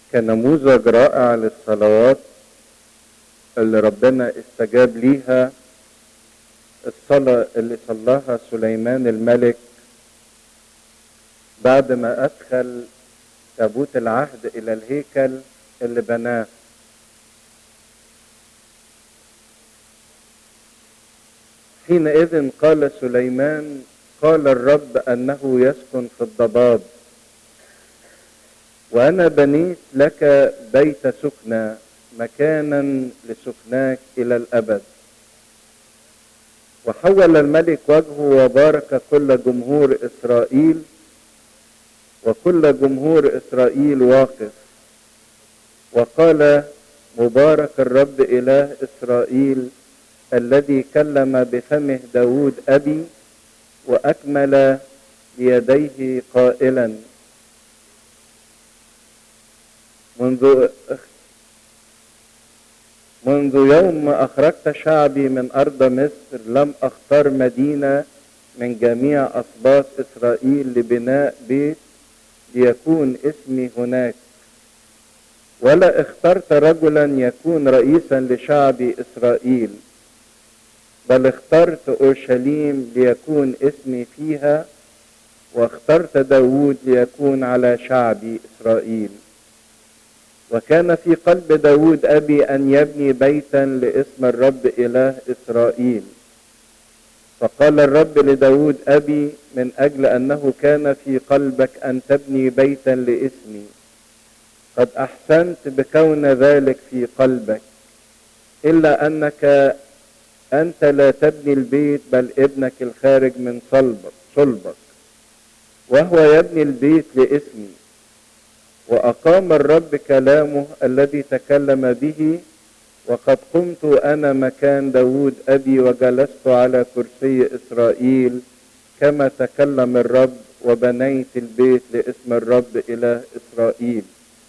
كنموذج رائع للصلوات اللي ربنا استجاب ليها الصلاة اللي صلاها سليمان الملك بعد ما أدخل تابوت العهد إلى الهيكل اللي بناه حينئذ قال سليمان قال الرب أنه يسكن في الضباب وأنا بنيت لك بيت سكنى مكانا لسكناك إلى الأبد وحول الملك وجهه وبارك كل جمهور إسرائيل وكل جمهور إسرائيل واقف وقال مبارك الرب إله إسرائيل الذي كلم بفمه داود أبي وأكمل بيديه قائلا منذ منذ يوم أخرجت شعبي من أرض مصر لم أختار مدينة من جميع أسباط إسرائيل لبناء بيت ليكون اسمي هناك ولا اخترت رجلا يكون رئيسا لشعب إسرائيل بل اخترت أورشليم ليكون اسمي فيها واخترت داود ليكون على شعب إسرائيل وكان في قلب داود أبي أن يبني بيتا لاسم الرب إله إسرائيل فقال الرب لداود أبي من أجل أنه كان في قلبك أن تبني بيتا لاسمي قد أحسنت بكون ذلك في قلبك إلا أنك أنت لا تبني البيت بل ابنك الخارج من صلبك صلبك وهو يبني البيت لاسمي وأقام الرب كلامه الذي تكلم به وقد قمت أنا مكان داود أبي وجلست على كرسي إسرائيل كما تكلم الرب وبنيت البيت لاسم الرب إله إسرائيل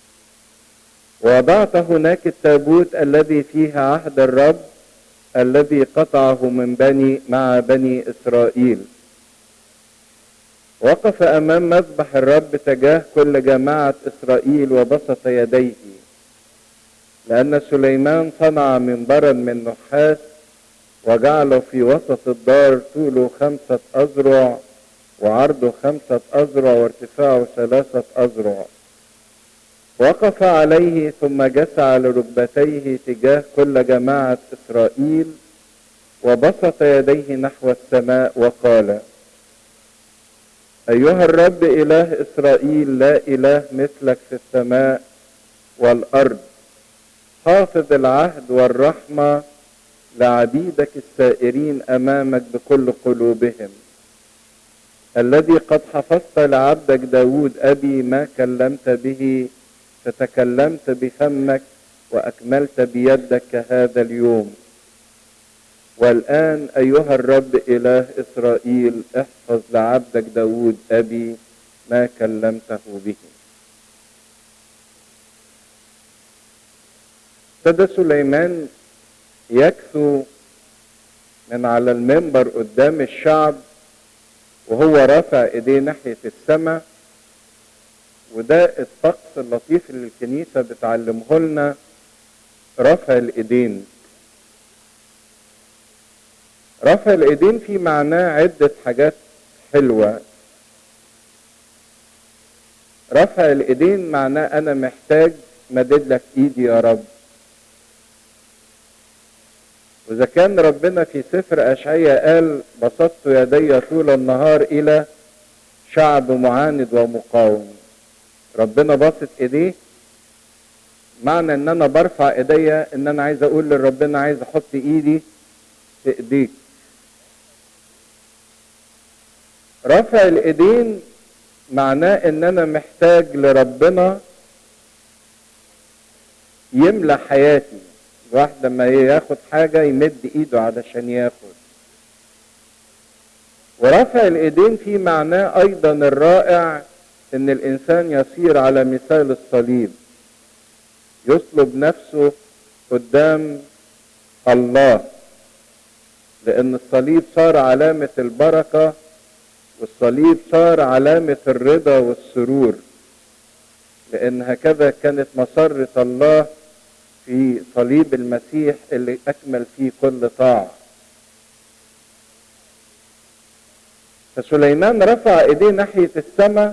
ووضعت هناك التابوت الذي فيه عهد الرب الذي قطعه من بني مع بني إسرائيل وقف أمام مذبح الرب تجاه كل جماعة إسرائيل وبسط يديه لأن سليمان صنع منبرا من نحاس وجعله في وسط الدار طوله خمسة أذرع وعرضه خمسة أذرع وارتفاعه ثلاثة أذرع وقف عليه ثم جسع على ركبتيه تجاه كل جماعة إسرائيل وبسط يديه نحو السماء وقال أيها الرب إله إسرائيل لا إله مثلك في السماء والأرض حافظ العهد والرحمة لعبيدك السائرين أمامك بكل قلوبهم الذي قد حفظت لعبدك داود أبي ما كلمت به فتكلمت بفمك وأكملت بيدك هذا اليوم والآن أيها الرب إله إسرائيل احفظ لعبدك داود أبي ما كلمته به ابتدى سليمان يكثو من على المنبر قدام الشعب وهو رافع ايديه ناحية السماء وده الطقس اللطيف اللي الكنيسة بتعلمه لنا رفع الايدين رفع الايدين في معناه عدة حاجات حلوة رفع الايدين معناه انا محتاج مدد لك ايدي يا رب واذا كان ربنا في سفر اشعياء قال بسطت يدي طول النهار الى شعب معاند ومقاوم ربنا باسط ايديه معنى ان انا برفع ايديا ان انا عايز اقول لربنا عايز احط ايدي في ايديك رفع الايدين معناه ان انا محتاج لربنا يملى حياتي الواحد لما ياخد حاجة يمد ايده علشان ياخد ورفع الايدين في معناه ايضا الرائع ان الانسان يصير على مثال الصليب يصلب نفسه قدام الله لان الصليب صار علامة البركة والصليب صار علامة الرضا والسرور لان هكذا كانت مسرة الله في صليب المسيح اللي اكمل فيه كل طاعة فسليمان رفع ايديه ناحية السماء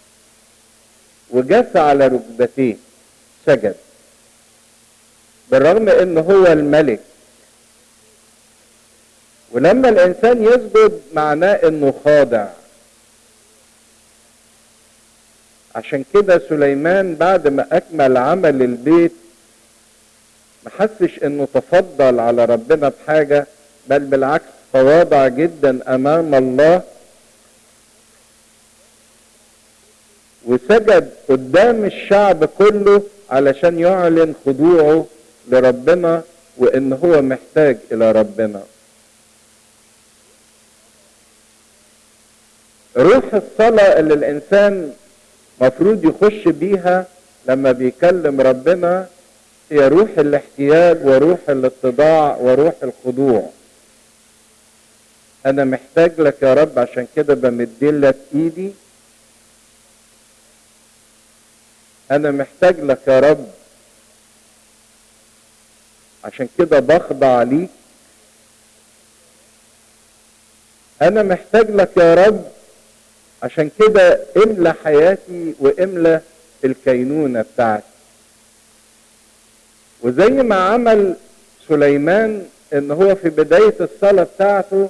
وجس على ركبتيه سجد بالرغم ان هو الملك ولما الانسان يسجد معناه انه خاضع عشان كده سليمان بعد ما اكمل عمل البيت ما حسش انه تفضل على ربنا بحاجة بل بالعكس تواضع جدا امام الله وسجد قدام الشعب كله علشان يعلن خضوعه لربنا وان هو محتاج الى ربنا روح الصلاة اللي الانسان مفروض يخش بيها لما بيكلم ربنا هي روح الاحتياج وروح الاتضاع وروح الخضوع انا محتاج لك يا رب عشان كده بمد لك ايدي انا محتاج لك يا رب عشان كده بخضع ليك انا محتاج لك يا رب عشان كده املى حياتي واملى الكينونه بتاعتي وزي ما عمل سليمان ان هو في بدايه الصلاه بتاعته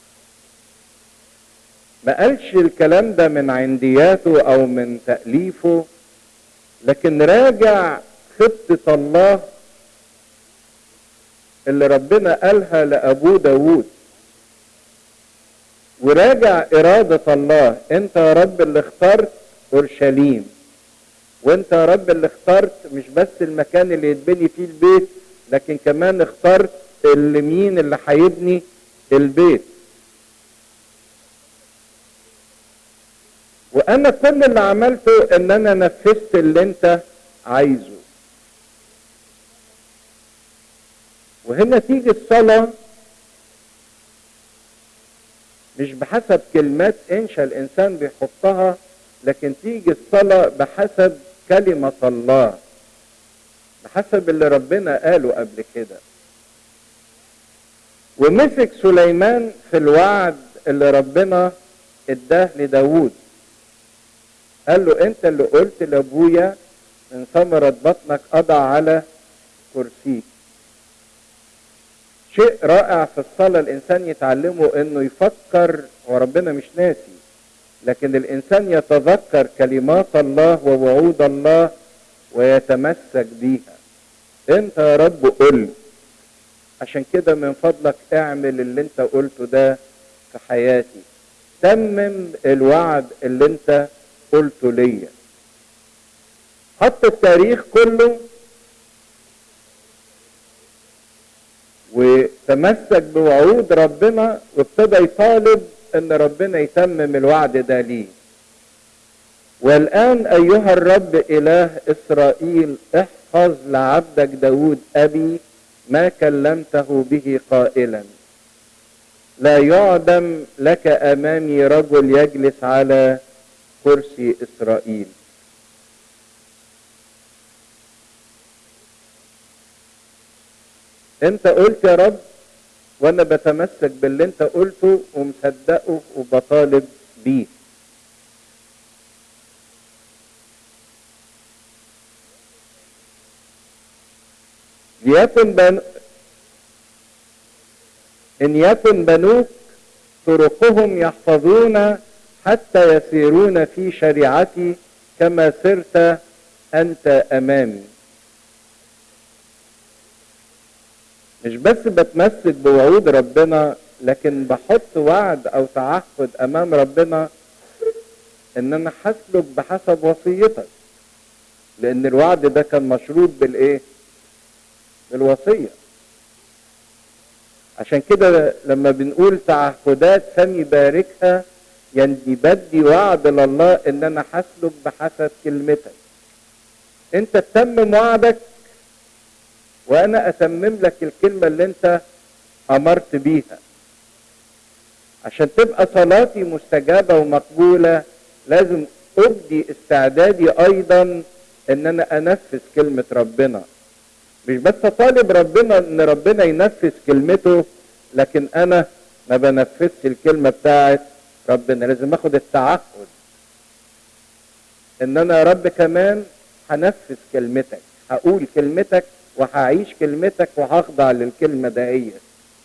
ما قالش الكلام ده من عندياته او من تاليفه لكن راجع خطه الله اللي ربنا قالها لابوه داوود وراجع إرادة الله أنت يا رب اللي اخترت أورشليم وأنت يا رب اللي اخترت مش بس المكان اللي يتبني فيه البيت لكن كمان اخترت اللي مين اللي هيبني البيت وأنا كل اللي عملته إن أنا نفذت اللي أنت عايزه وهنا تيجي الصلاه مش بحسب كلمات انشا الانسان بيحطها لكن تيجي الصلاه بحسب كلمه الله بحسب اللي ربنا قاله قبل كده ومسك سليمان في الوعد اللي ربنا اداه لداود قال له انت اللي قلت لابويا من ثمرة بطنك اضع على كرسيك شيء رائع في الصلاة الإنسان يتعلمه إنه يفكر وربنا مش ناسي لكن الإنسان يتذكر كلمات الله ووعود الله ويتمسك بيها أنت يا رب قل عشان كده من فضلك اعمل اللي أنت قلته ده في حياتي تمم الوعد اللي أنت قلته ليا حط التاريخ كله وتمسك بوعود ربنا وابتدى يطالب ان ربنا يتمم الوعد ده ليه والان ايها الرب اله اسرائيل احفظ لعبدك داود ابي ما كلمته به قائلا لا يعدم لك امامي رجل يجلس على كرسي اسرائيل انت قلت يا رب وانا بتمسك باللي انت قلته ومصدقه وبطالب بيه ليكن بن... ان يكن بنوك طرقهم يحفظون حتى يسيرون في شريعتي كما سرت انت امامي مش بس بتمسك بوعود ربنا لكن بحط وعد او تعهد امام ربنا ان انا هسلك بحسب وصيتك لان الوعد ده كان مشروط بالايه بالوصيه عشان كده لما بنقول تعهدات فمي باركها يعني بدي وعد لله ان انا هسلك بحسب كلمتك انت تتمم وعدك وانا اتمم لك الكلمه اللي انت امرت بيها عشان تبقى صلاتي مستجابه ومقبوله لازم ابدي استعدادي ايضا ان انا انفذ كلمة ربنا مش بس اطالب ربنا ان ربنا ينفذ كلمته لكن انا ما بنفذش الكلمة بتاعت ربنا لازم اخد التعهد ان انا يا رب كمان هنفذ كلمتك هقول كلمتك وهعيش كلمتك وهخضع للكلمة دهيت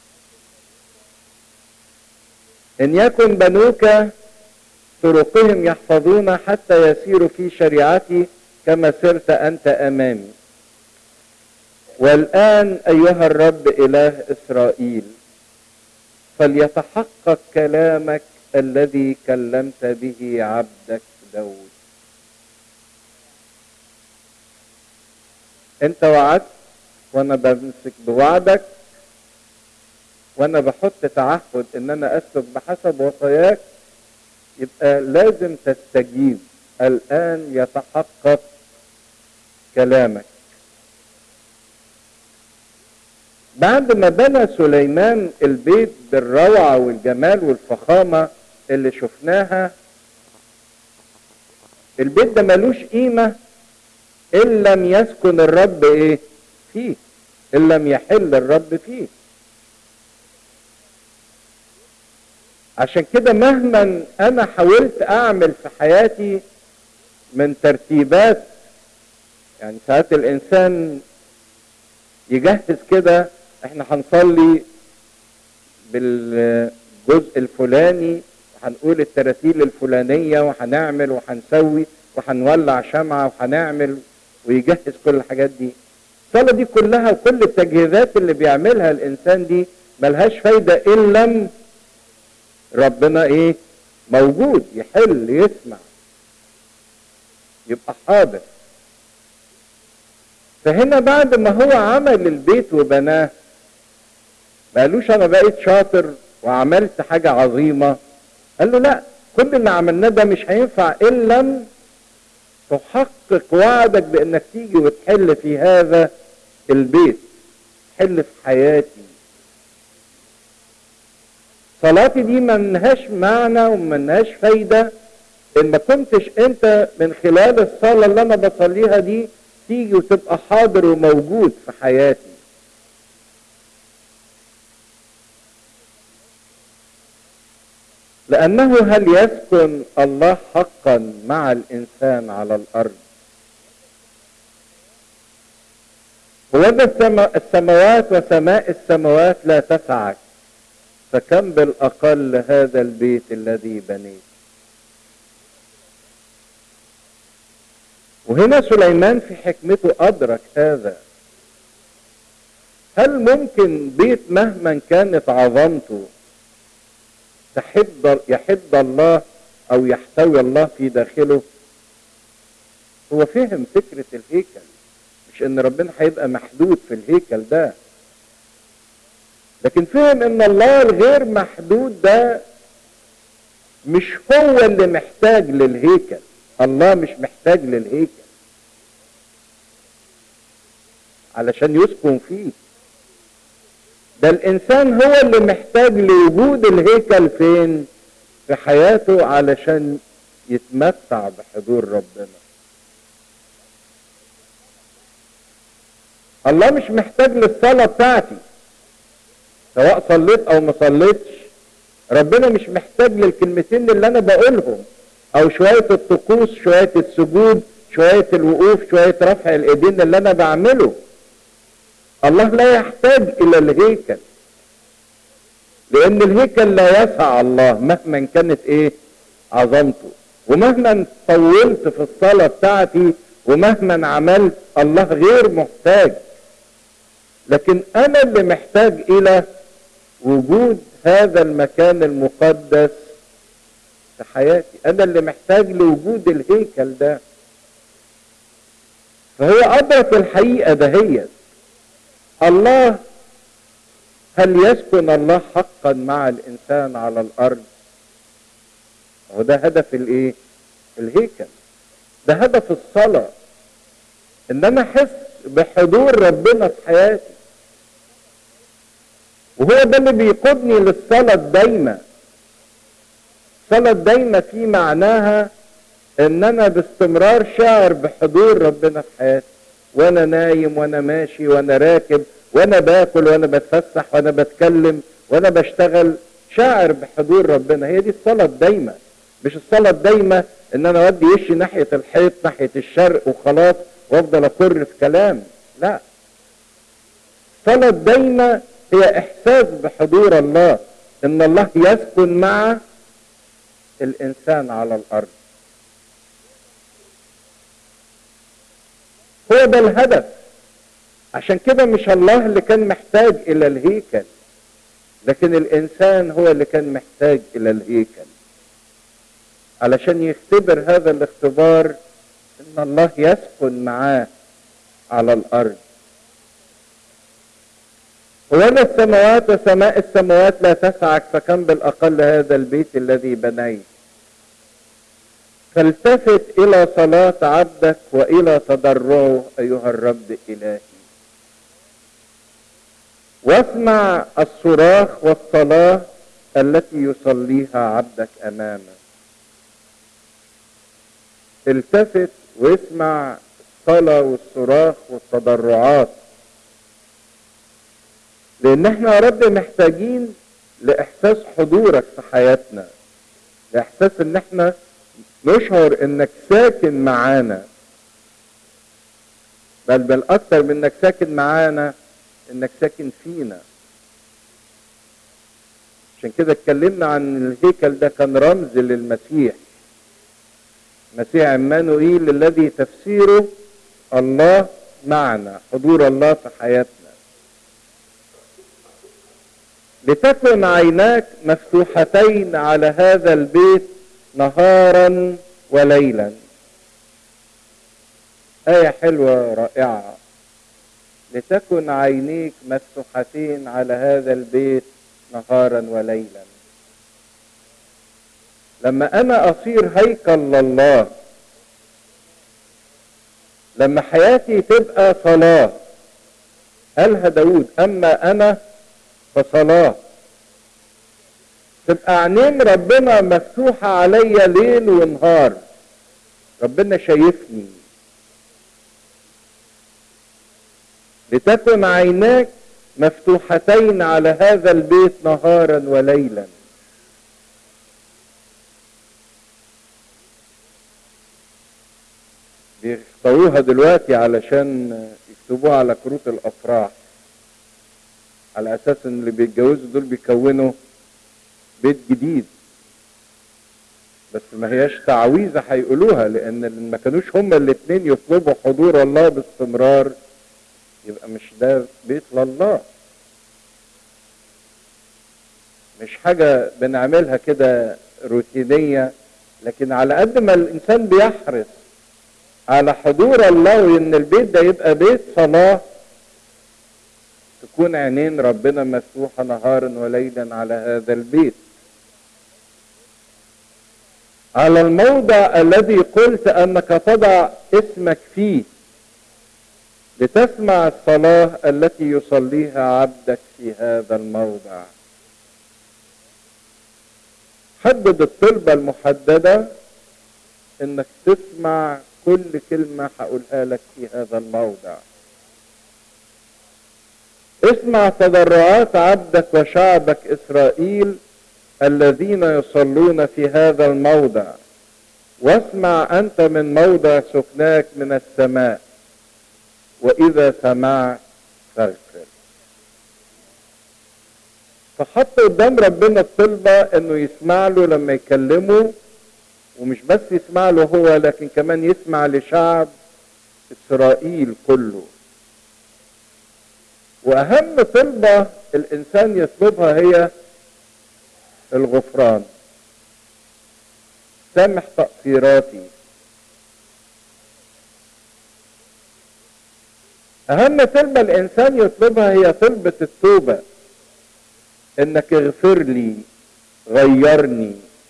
ان يكن بنوك طرقهم يحفظون حتى يسيروا في شريعتي كما سرت انت امامي والان ايها الرب اله اسرائيل فليتحقق كلامك الذي كلمت به عبدك داود انت وعدت وانا بمسك بوعدك وانا بحط تعهد ان انا اسلك بحسب وصاياك يبقى لازم تستجيب الان يتحقق كلامك بعد ما بنى سليمان البيت بالروعة والجمال والفخامة اللي شفناها البيت ده ملوش قيمة إن لم يسكن الرب إيه فيه إن لم يحل الرب فيه عشان كده مهما أنا حاولت أعمل في حياتي من ترتيبات يعني ساعات الإنسان يجهز كده احنا هنصلي بالجزء الفلاني وهنقول التراتيل الفلانية وهنعمل وهنسوي وهنولع شمعة وهنعمل ويجهز كل الحاجات دي الصلاة دي كلها وكل التجهيزات اللي بيعملها الإنسان دي ملهاش فايدة إن لم ربنا إيه موجود يحل يسمع يبقى حاضر فهنا بعد ما هو عمل البيت وبناه ما قالوش انا بقيت شاطر وعملت حاجة عظيمة قال له لا كل اللي عملناه ده مش هينفع ان لم تحقق وعدك بانك تيجي وتحل في هذا البيت تحل في حياتي صلاتي دي منهاش معنى ومنهاش فايدة ان ما كنتش انت من خلال الصلاة اللي انا بصليها دي تيجي وتبقى حاضر وموجود في حياتي لأنه هل يسكن الله حقا مع الإنسان على الأرض وذا السماوات وسماء السماوات لا تسعك فكم بالأقل هذا البيت الذي بنيت وهنا سليمان في حكمته أدرك هذا هل ممكن بيت مهما كانت عظمته تحد يحد الله او يحتوي الله في داخله هو فهم فكرة الهيكل مش ان ربنا هيبقى محدود في الهيكل ده لكن فهم ان الله الغير محدود ده مش هو اللي محتاج للهيكل الله مش محتاج للهيكل علشان يسكن فيه ده الانسان هو اللي محتاج لوجود الهيكل فين في حياته علشان يتمتع بحضور ربنا الله مش محتاج للصلاة بتاعتي سواء صليت او ما صليتش ربنا مش محتاج للكلمتين اللي انا بقولهم او شوية الطقوس شوية السجود شوية الوقوف شوية رفع الايدين اللي انا بعمله الله لا يحتاج الى الهيكل لان الهيكل لا يسع الله مهما كانت ايه عظمته ومهما طولت في الصلاة بتاعتي ومهما عملت الله غير محتاج لكن انا اللي محتاج الى وجود هذا المكان المقدس في حياتي انا اللي محتاج لوجود الهيكل ده فهو ادرك الحقيقة دهيت الله هل يسكن الله حقا مع الانسان على الارض وده هدف الايه الهيكل ده هدف الصلاة ان انا احس بحضور ربنا في حياتي وهو ده اللي بيقودني للصلاة الدايمة الصلاة الدايمة في معناها ان انا باستمرار شاعر بحضور ربنا في حياتي وانا نايم وانا ماشي وانا راكب وانا باكل وانا بتفسح وانا بتكلم وانا بشتغل شاعر بحضور ربنا هي دي الصلاة الدايمة مش الصلاة الدايمة ان انا اودي وشي ناحية الحيط ناحية الشرق وخلاص وافضل اقر في كلام لا الصلاة الدايمة هي احساس بحضور الله ان الله يسكن مع الانسان على الارض هو ده الهدف عشان كده مش الله اللي كان محتاج الى الهيكل لكن الانسان هو اللي كان محتاج الى الهيكل علشان يختبر هذا الاختبار ان الله يسكن معاه على الارض ولا السماوات وسماء السماوات لا تسعك فكم بالاقل هذا البيت الذي بنيت فالتفت الى صلاه عبدك والى تضرعه ايها الرب الهي واسمع الصراخ والصلاه التي يصليها عبدك امامك التفت واسمع الصلاه والصراخ والتضرعات لان احنا يا رب محتاجين لاحساس حضورك في حياتنا لاحساس ان احنا نشعر انك ساكن معانا بل بل اكتر من انك ساكن معانا انك ساكن فينا عشان كده اتكلمنا عن الهيكل ده كان رمز للمسيح مسيح عمانوئيل الذي تفسيره الله معنا حضور الله في حياتنا لتكن عيناك مفتوحتين على هذا البيت نهارا وليلا آية حلوة رائعة لتكن عينيك مفتوحتين على هذا البيت نهارا وليلا لما أنا أصير هيكل لله لما حياتي تبقى صلاة قالها داود أما أنا فصلاة تبقى عينين ربنا مفتوحة عليا ليل ونهار ربنا شايفني لتكن عيناك مفتوحتين على هذا البيت نهارا وليلا بيختاروها دلوقتي علشان يكتبوها على كروت الافراح على اساس ان اللي بيتجوزوا دول بيكونوا بيت جديد بس ما هياش تعويذه هيقولوها لان ما كانوش هما الاثنين يطلبوا حضور الله باستمرار يبقى مش ده بيت لله مش حاجة بنعملها كده روتينية لكن على قد ما الإنسان بيحرص على حضور الله وإن البيت ده يبقى بيت صلاة تكون عينين ربنا مفتوحة نهارا وليلا على هذا البيت على الموضع الذي قلت أنك تضع اسمك فيه لتسمع الصلاة التي يصليها عبدك في هذا الموضع حدد الطلبة المحددة انك تسمع كل كلمة هقولها لك في هذا الموضع اسمع تضرعات عبدك وشعبك اسرائيل الذين يصلون في هذا الموضع واسمع انت من موضع سكناك من السماء واذا سمعت فاغفر فحط قدام ربنا الطلبة انه يسمع له لما يكلمه ومش بس يسمع له هو لكن كمان يسمع لشعب اسرائيل كله واهم طلبة الانسان يطلبها هي الغفران سامح تقصيراتي اهم طلبة الانسان يطلبها هي طلبة التوبة انك اغفر لي غيرني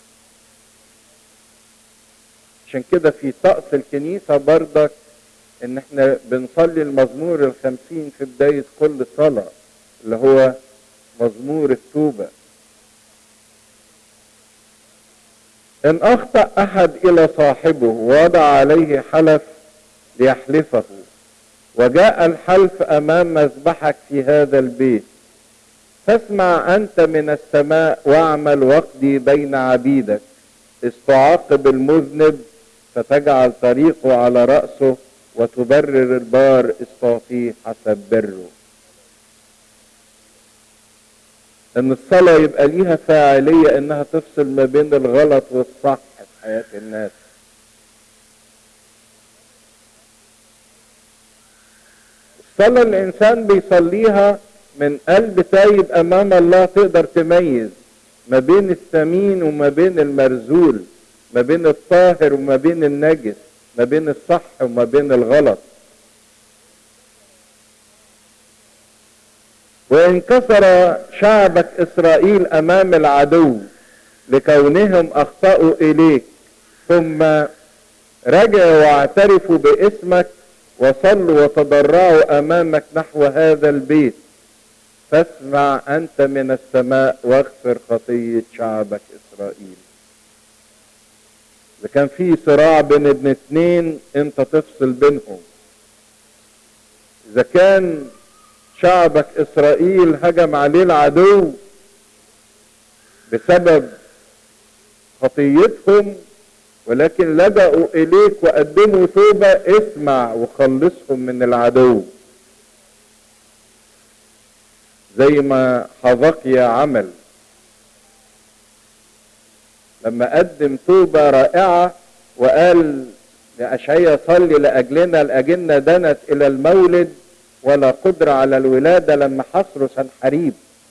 عشان كده في طقس الكنيسة بردك ان احنا بنصلي المزمور الخمسين في بداية كل صلاة اللي هو مزمور التوبة ان اخطأ احد الى صاحبه ووضع عليه حلف ليحلفه وجاء الحلف امام مذبحك في هذا البيت فاسمع انت من السماء واعمل وقدي بين عبيدك استعاقب المذنب فتجعل طريقه على رأسه وتبرر البار استعطيه حسب بره ان الصلاة يبقى ليها فاعلية انها تفصل ما بين الغلط والصح في حياة الناس الصلاة الانسان بيصليها من قلب تايب امام الله تقدر تميز ما بين الثمين وما بين المرزول ما بين الطاهر وما بين النجس ما بين الصح وما بين الغلط وان كسر شعبك اسرائيل امام العدو لكونهم اخطاوا اليك ثم رجعوا واعترفوا باسمك وصلوا وتضرعوا امامك نحو هذا البيت فاسمع انت من السماء واغفر خطيه شعبك اسرائيل اذا كان في صراع بين ابن اتنين انت تفصل بينهم اذا كان شعبك اسرائيل هجم عليه العدو بسبب خطيتهم ولكن لجأوا اليك وقدموا توبة اسمع وخلصهم من العدو زي ما حظقيا عمل لما قدم توبة رائعة وقال لأشعيا صلي لأجلنا الأجنة دنت إلى المولد ولا قدرة على الولادة لما حصروا سنحريب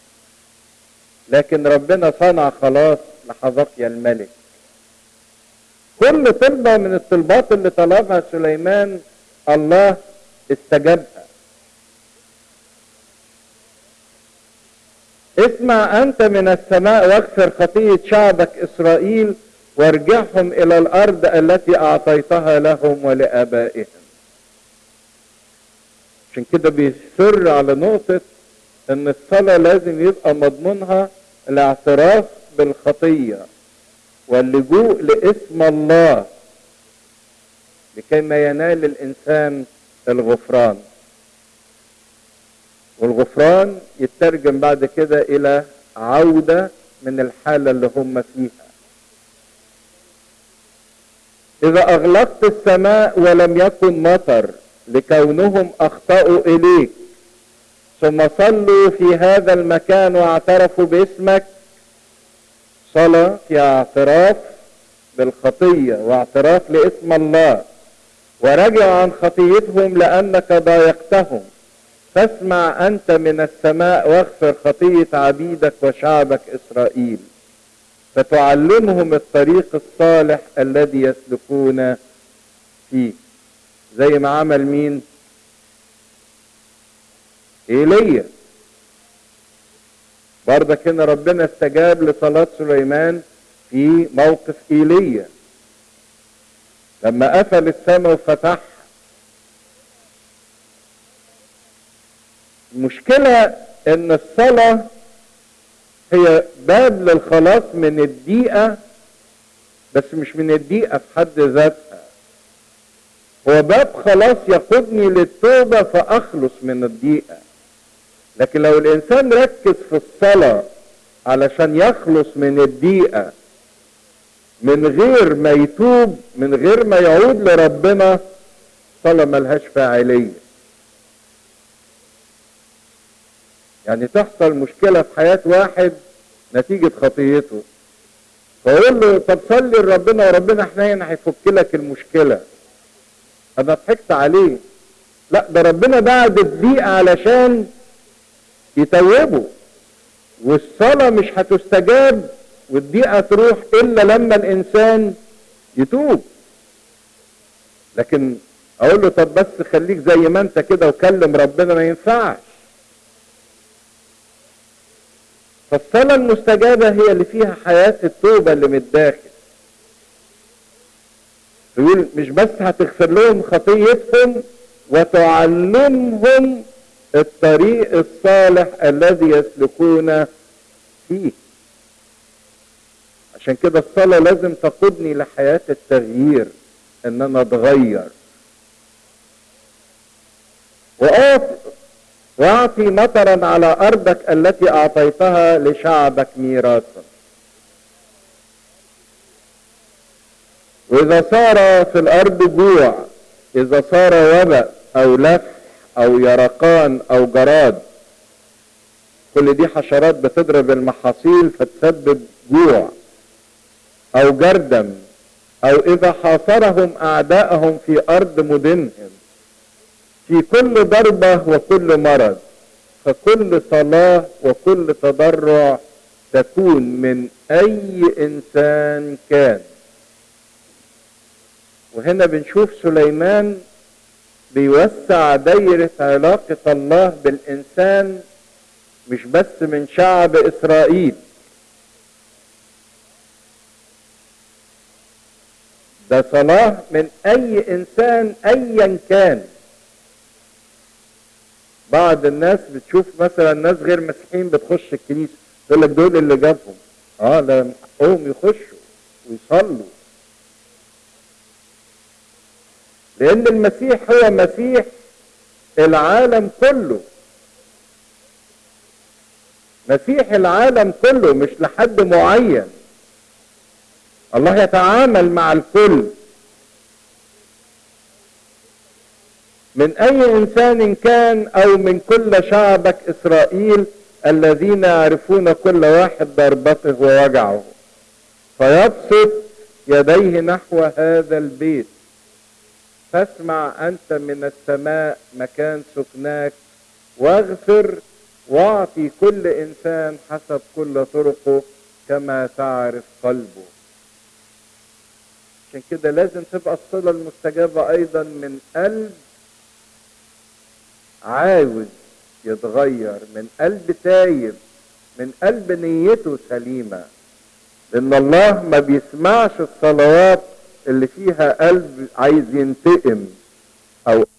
لكن ربنا صنع خلاص لحظقيا الملك كل طلبة من الطلبات اللي طلبها سليمان الله استجابها اسمع انت من السماء واغفر خطية شعبك اسرائيل وارجعهم الى الارض التي اعطيتها لهم ولابائهم عشان كده بيصر على نقطة ان الصلاة لازم يبقى مضمونها الاعتراف بالخطية واللجوء لاسم الله لكي ما ينال الانسان الغفران والغفران يترجم بعد كده الى عودة من الحالة اللي هم فيها اذا اغلقت السماء ولم يكن مطر لكونهم اخطأوا اليك ثم صلوا في هذا المكان واعترفوا باسمك صلاة في اعتراف بالخطية واعتراف لاسم الله ورجعوا عن خطيتهم لانك ضايقتهم فاسمع انت من السماء واغفر خطية عبيدك وشعبك اسرائيل فتعلمهم الطريق الصالح الذي يسلكون فيه زي ما عمل مين ايليا برضك هنا ربنا استجاب لصلاة سليمان في موقف ايليا لما قفل السماء وفتحها المشكلة ان الصلاة هي باب للخلاص من الضيقة بس مش من الضيقة في حد ذاتها هو باب خلاص يقودني للتوبة فأخلص من الضيقة لكن لو الإنسان ركز في الصلاة علشان يخلص من الضيقة من غير ما يتوب من غير ما يعود لربنا صلاة ملهاش فاعلية يعني تحصل مشكلة في حياة واحد نتيجة خطيته فأقول له طب صلي لربنا وربنا حنين هيفك لك المشكلة أنا ضحكت عليه لا ده ربنا بعد الضيقة علشان يتوبه والصلاة مش هتستجاب والضيقة تروح إلا لما الإنسان يتوب لكن أقول له طب بس خليك زي ما أنت كده وكلم ربنا ما ينفعش فالصلاة المستجابة هي اللي فيها حياة التوبة اللي من الداخل يقول مش بس هتغفر لهم خطيتهم وتعلمهم الطريق الصالح الذي يسلكون فيه عشان كده الصلاة لازم تقودني لحياة التغيير ان انا اتغير وأعطي, واعطي مطرا على ارضك التي اعطيتها لشعبك ميراثا واذا صار في الارض جوع اذا صار وباء او لف او يرقان او جراد كل دي حشرات بتضرب المحاصيل فتسبب جوع او جردم او اذا حاصرهم اعداءهم في ارض مدنهم في كل ضربة وكل مرض فكل صلاة وكل تضرع تكون من اي انسان كان وهنا بنشوف سليمان بيوسع دايرة علاقة الله بالإنسان مش بس من شعب إسرائيل ده صلاة من أي إنسان أيا كان بعض الناس بتشوف مثلا ناس غير مسيحيين بتخش الكنيسة يقول لك دول اللي جابهم اه ده من حقهم يخشوا ويصلوا لأن المسيح هو مسيح العالم كله مسيح العالم كله مش لحد معين الله يتعامل مع الكل من اي انسان كان او من كل شعبك اسرائيل الذين يعرفون كل واحد ضربته ووجعه فيبسط يديه نحو هذا البيت فاسمع انت من السماء مكان سكناك واغفر واعطي كل انسان حسب كل طرقه كما تعرف قلبه عشان كده لازم تبقى الصلة المستجابة ايضا من قلب عاوز يتغير من قلب تايب من قلب نيته سليمة لان الله ما بيسمعش الصلوات اللي فيها قلب عايز ينتقم او